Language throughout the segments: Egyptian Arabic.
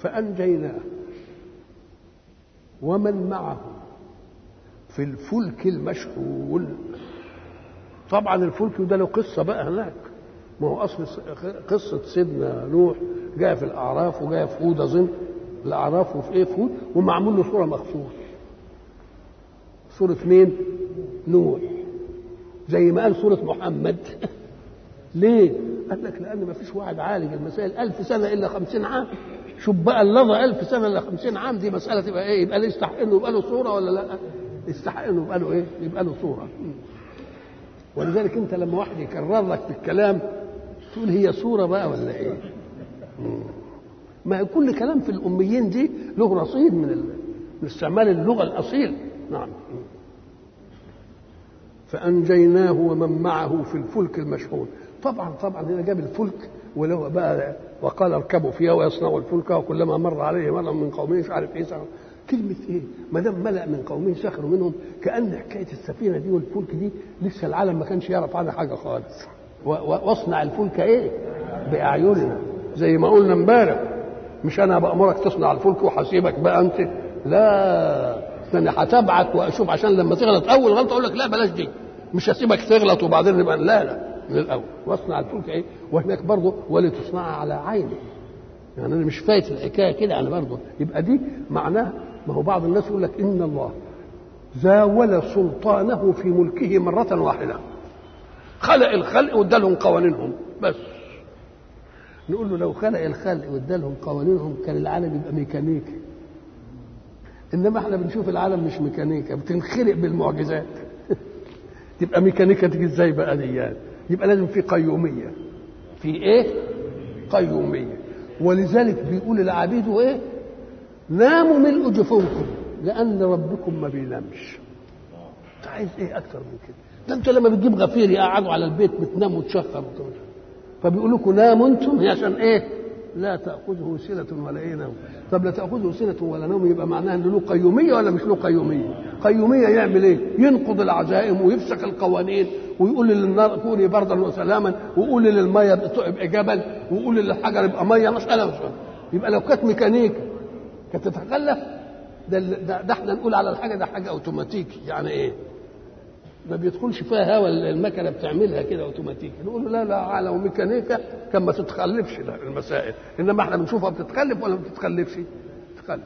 فأنجيناه ومن معه في الفلك المشحون طبعا الفلك ده له قصة بقى هناك ما هو أصل قصة سيدنا نوح جاء في الأعراف وجاء في هود أظن الأعراف وفي إيه في هود ومعمول له صورة مخصوص صورة مين؟ نوح زي ما قال صورة محمد ليه؟ قال لك لأن ما فيش واحد عالج المسائل ألف سنة إلا خمسين عام شوف بقى اللظى ألف سنة إلا خمسين عام دي مسألة تبقى إيه؟ يبقى ليه يستحق إنه يبقى له صورة ولا لا؟ يستحق إنه يبقى له إيه؟ يبقى له صورة ولذلك أنت لما واحد يكرر لك في الكلام تقول هي صورة بقى ولا إيه؟ ما كل كلام في الأميين دي له رصيد من من استعمال اللغة الأصيل نعم فأنجيناه ومن معه في الفلك المشحون طبعا طبعا هنا جاب الفلك ولو بقى وقال اركبوا فيها ويصنعوا الفلك وكلما مر عليه مر من قومه مش عارف ايه سخر. كلمة ايه؟ ما دام ملأ من قومه سخروا منهم كأن حكاية السفينة دي والفلك دي لسه العالم ما كانش يعرف عنها حاجة خالص واصنع الفلك ايه؟ بأعيننا زي ما قلنا امبارح مش انا بأمرك تصنع الفلك وحسيبك بقى انت لا انا هتبعك واشوف عشان لما تغلط اول غلطه اقول لك لا بلاش دي مش هسيبك تغلط وبعدين نبقى لا لا من الاول واصنع الفلك ايه وهناك برضه ولتصنع على عيني يعني انا مش فايت الحكايه كده انا برضه يبقى دي معناها ما هو بعض الناس يقول لك ان الله زاول سلطانه في ملكه مره واحده خلق الخلق وادالهم قوانينهم بس نقول له لو خلق الخلق وادالهم قوانينهم كان العالم يبقى ميكانيكي انما احنا بنشوف العالم مش ميكانيكا بتنخرق بالمعجزات تبقى ميكانيكا تيجي ازاي بقى دي يعني. يبقى لازم في قيوميه في ايه قيوميه ولذلك بيقول لعبيده ايه ناموا ملء جفونكم لان ربكم ما بينامش انت عايز ايه اكتر من كده ده انت لما بتجيب غفير يقعدوا على البيت بتنام وتشخر فبيقول لكم ناموا انتم هي عشان ايه لا تأخذه سنة ولا إيه نوم طب لا تأخذه سنة ولا نوم يبقى معناها إن له قيومية ولا مش له قيومية قيومية يعمل إيه ينقض العزائم ويفسخ القوانين ويقول للنار كوني بردا وسلاما ويقول للمية ابقى جبل ويقول للحجر ابقى مية مسألة مش يبقى لو كانت ميكانيكا كانت تتخلف ده, ده, ده احنا نقول على الحاجة ده حاجة أوتوماتيكي يعني إيه ما بيدخلش فيها هوا المكنه بتعملها كده اوتوماتيكي نقول له لا لا لو ميكانيكا كان ما تتخلفش المسائل انما احنا بنشوفها بتتخلف ولا ما بتتخلفش تتخلف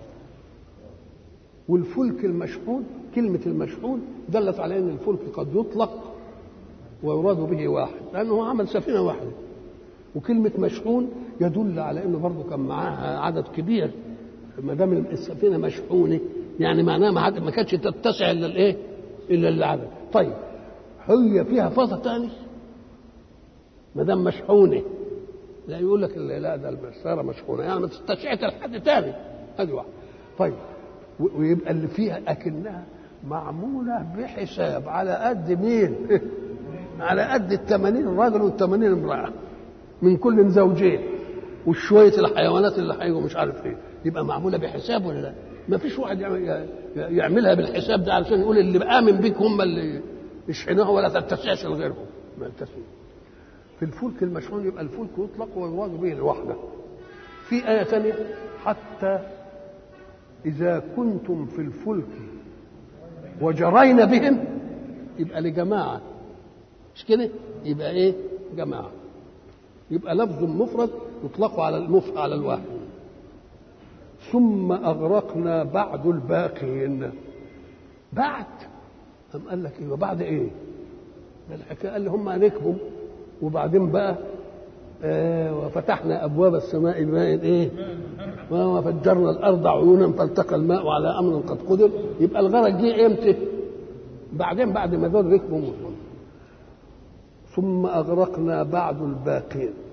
والفلك المشحون كلمة المشحون دلت على أن الفلك قد يطلق ويراد به واحد لأنه هو عمل سفينة واحدة وكلمة مشحون يدل على أنه برضه كان معاها عدد كبير ما دام السفينة مشحونة يعني معناها ما كانتش تتسع إلا الإيه؟ الا العدد طيب هي فيها فضة تاني ما دام مشحونه لا يقول لك لا ده السياره مشحونه يعني ما تستشعت لحد تاني هذه واحده طيب ويبقى اللي فيها اكنها معموله بحساب على قد مين؟ على قد ال 80 راجل وال 80 امراه من كل زوجين وشويه الحيوانات اللي هيجوا مش عارف ايه يبقى معموله بحساب ولا لا؟ ما فيش واحد يعملها بالحساب ده علشان يقول اللي بآمن بيك هم اللي يشحنوها ولا تتسعش لغيرهم ما يتسعش في الفلك المشحون يبقى الفلك يطلق ويراد به الوحدة في آية ثانية حتى إذا كنتم في الفلك وجرين بهم يبقى لجماعة مش كده؟ يبقى إيه؟ جماعة يبقى لفظ مفرد يطلق على المف... على الواحد ثم أغرقنا بعد الباقين بعد أم قال لك إيه وبعد إيه الحكاية قال هم ركبوا وبعدين بقى آه وفتحنا أبواب السماء بماء إيه وفجرنا الأرض عيونا فالتقى الماء على أمر قد قدر يبقى الغرق جه إمتى بعدين بعد ما دول ركبوا ثم أغرقنا بعد الباقين